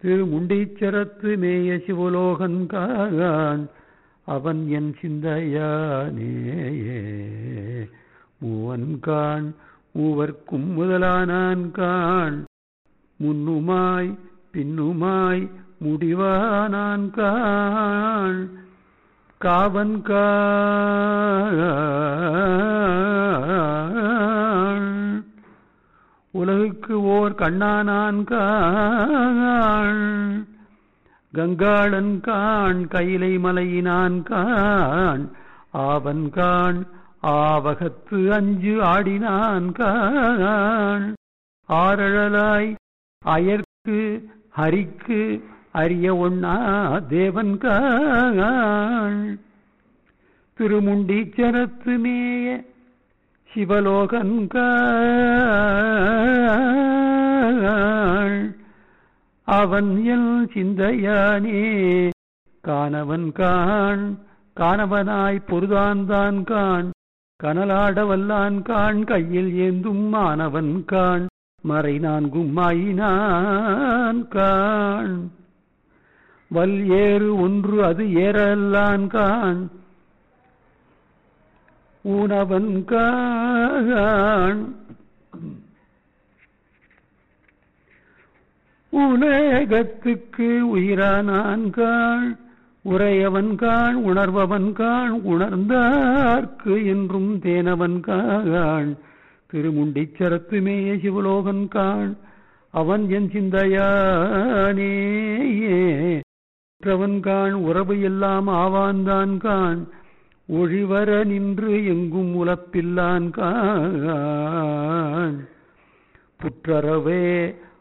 திருமுண்டீச்சரத்து மேய சிவலோகன் கான் அவன் என் சிந்தையானேயே மூவன் கான் மூவர்க்கும் முதலானான் கான் முன்னுமாய் பின்னுமாய் முடிவானான் கான் காவன் கான் உலகுக்கு ஓர் கண்ணானான் கான் கங்காளன் கான் கைலை மலையினான் கான் ஆவன் கான் ஆவகத்து அஞ்சு ஆடினான் கான் ஆரழலாய் அயர்க்கு ஹரிக்கு அறிய ஒண்ணா தேவன் கான் திருமுண்டீச்சரத்து மேய சிவலோகன் கான் அவன் எல் சிந்தையானே காணவன் கான் காணவனாய் பொருதான்தான் கான் கனலாட வல்லான் கான் கையில் ஏந்தும் மாணவன் கான் மறை நான்கும் ஆயினான் கான் வல் ஏறு ஒன்று அது ஏறல்லான் கான் ஊனவன் கான் உலகத்துக்கு உயிரானான் கான் உரையவன் கான் உணர்பவன் கான் உணர்ந்தார்க்கு என்றும் தேனவன் கான் திருமுண்டிச்சரத்து மேய சிவலோகன் கான் அவன் என் சிந்தையானேயே உற்றவன் கான் உறவு எல்லாம் ஆவான்தான் கான் ஒழிவர நின்று எங்கும் உலப்பில்லான் கான் புற்றறவே